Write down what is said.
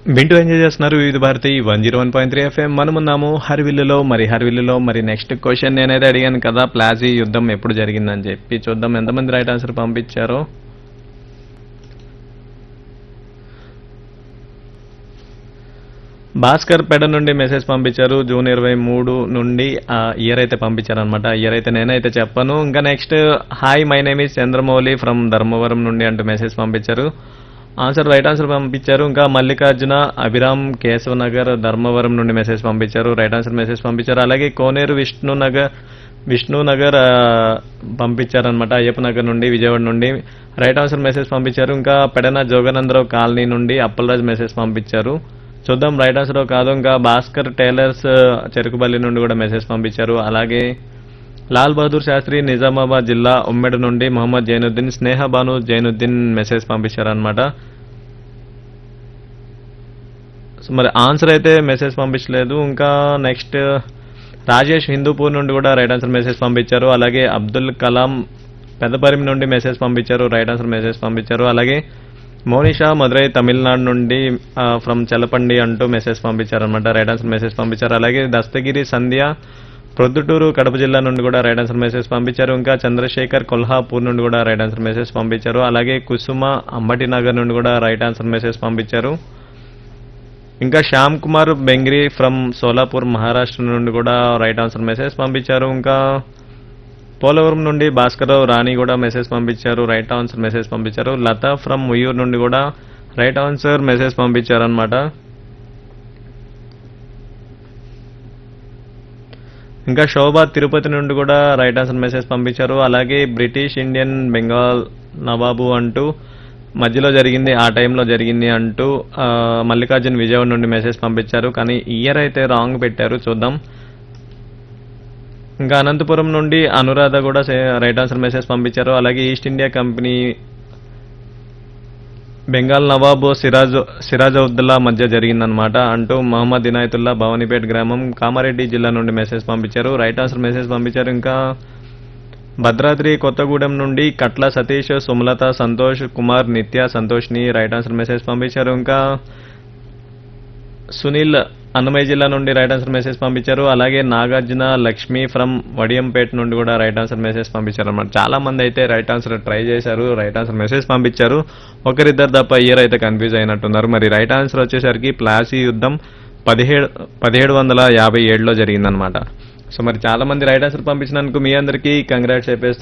వింటూ ఎంజాయ్ చేస్తున్నారు Vividh Bharati one zero one point three FM మనమున్నాము హరివిల్లులో మరి హరివిల్లులో మరి నెక్స్ట్ క్వశ్చన్ నేనైతే అడిగాను కదా ప్లాజీ యుద్ధం ఎప్పుడు జరిగిందని చెప్పి చూద్దాం ఎంతమంది రైట్ ఆన్సర్ పంపించారో భాస్కర్ పెడ నుండి మెసేజ్ పంపించారు జూన్ ఇరవై మూడు నుండి ఆ ఇయర్ అయితే పంపించారనమాట ఇయర్ అయితే నేనైతే చెప్పాను ఇంకా next hi my name is Chandramouli from Dharmavaram నుండి అంటూ మెసేజ్ పంపించారు ఆన్సర్ రైట్ ఆన్సర్ పంపించారు ఇంకా మల్లికార్జున అభిరామ్ కేశవ నగర్ ధర్మవరం నుండి మెసేజ్ పంపించారు రైట్ ఆన్సర్ మెసేజ్ పంపించారు అలాగే కోనేరు విష్ణు నగర్ విష్ణు నగర్ ఆ, పంపించారనమాట అయ్యప్ప నగర్ నుండి విజయవాడ నుండి రైట్ ఆన్సర్ మెసేజ్ పంపించారు ఇంకా పెడన జోగనందరావు కాలనీ నుండి అప్పలరాజు మెసేజ్ పంపించారు చూద్దాం రైట్ ఆన్సర్ కాదు ఇంకా భాస్కర్ టైలర్స్ ఆ, చెరుకుబల్లి నుండి కూడా మెసేజ్ పంపించారు అలాగే లాల్ బహదూర్ శాస్త్రి నిజామాబాద్ జిల్లా ఉమ్మెడ నుండి మొహమ్మద్ జైనుద్దీన్ స్నేహ బాను జైనుద్దీన్ మెసేజ్ పంపించారనమాట సో మరి ఆన్సర్ అయితే మెసేజ్ పంపించలేదు ఇంకా నెక్స్ట్ రాజేష్ హిందూపూర్ నుండి కూడా రైట్ ఆన్సర్ మెసేజ్ పంపించారు అలాగే అబ్దుల్ కలాం పెద్దపరిమి నుండి మెసేజ్ పంపించారు రైట్ ఆన్సర్ మెసేజ్ పంపించారు అలాగే మోనిషా మదురై తమిళనాడు నుండి ఫ్రమ్ చలపండి అంటూ మెసేజ్ పంపించారు అనమాట రైట్ ఆన్సర్ మెసేజ్ పంపించారు అలాగే దస్తగిరి సంధ్య ప్రొద్దుటూరు కడప జిల్లా నుండి కూడా రైట్ ఆన్సర్ మెసేజ్ పంపించారు ఇంకా చంద్రశేఖర్ కొల్హాపూర్ నుండి కూడా రైట్ ఆన్సర్ మెసేజ్ పంపించారు అలాగే కుసుమ అంబటి నగర్ నుండి కూడా రైట్ ఆన్సర్ మెసేజ్ పంపించారు ఇంకా శ్యామ్ కుమార్ బెంగ్రీ ఫ్రమ్ సోలాపూర్ మహారాష్ట్ర నుండి కూడా రైట్ ఆన్సర్ మెసేజ్ పంపించారు ఇంకా పోలవరం నుండి భాస్కరరావు రాణి కూడా మెసేజ్ పంపించారు రైట్ ఆన్సర్ మెసేజ్ పంపించారు లత ఫ్రమ్ ఉయ్యూరు నుండి కూడా రైట్ ఆన్సర్ మెసేజ్ పంపించారు అనమాట ఇంకా శోభా తిరుపతి నుండి కూడా రైట్ ఆన్సర్ మెసేజ్ పంపించారు అలాగే బ్రిటిష్ ఇండియన్ బెంగాల్ నవాబు అంటూ మధ్యలో జరిగింది ఆ టైంలో జరిగింది అంటూ ఆ, మల్లికార్జున్ విజయవాడ నుండి మెసేజ్ పంపించారు కానీ ఇయర్ అయితే రాంగ్ పెట్టారు చూద్దాం ఇంకా అనంతపురం నుండి అనురాధ కూడా సే- రైట్ ఆన్సర్ మెసేజ్ పంపించారు అలాగే East India Company Bengal Nawab Siraj Sirajuddaulah మధ్య జరిగిందనమాట అంటూ మహమ్మద్ ఇనాయతుల్లా భవానీపేట్ గ్రామం కామారెడ్డి జిల్లా నుండి మెసేజ్ పంపించారు రైట్ ఆన్సర్ మెసేజ్ పంపించారు ఇంకా భద్రాద్రి కొత్తగూడెం నుండి కట్ల సతీష్ సుమలత సంతోష్ కుమార్ నిత్య సంతోష్ని రైట్ ఆన్సర్ మెసేజ్ పంపించారు ఇంకా సునీల్ అన్నమయ్య జిల్లా నుండి రైట్ ఆన్సర్ మెసేజ్ పంపించారు అలాగే నాగార్జున లక్ష్మి ఫ్రమ్ వడియంపేట నుండి కూడా రైట్ ఆన్సర్ మెసేజ్ పంపించారు అన్నమాట చాలా మంది అయితే రైట్ ఆన్సర్ ట్రై చేశారు రైట్ ఆన్సర్ మెసేజ్ పంపించారు ఒకరిద్దరు తప్ప ఇయర్ అయితే కన్ఫ్యూజ్ అయినట్టున్నారు మరి రైట్ ఆన్సర్ వచ్చేసరికి ప్లాసీ యుద్ధం పదిహేడు పదిహేడు వందల యాభై ఏడులో జరిగిందనమాట సో మరి చాలా మంది రైట్ ఆన్సర్ పంపించినందుకు మీ అందరికీ కంగ్రాట్స్ చెప్పేస్తూ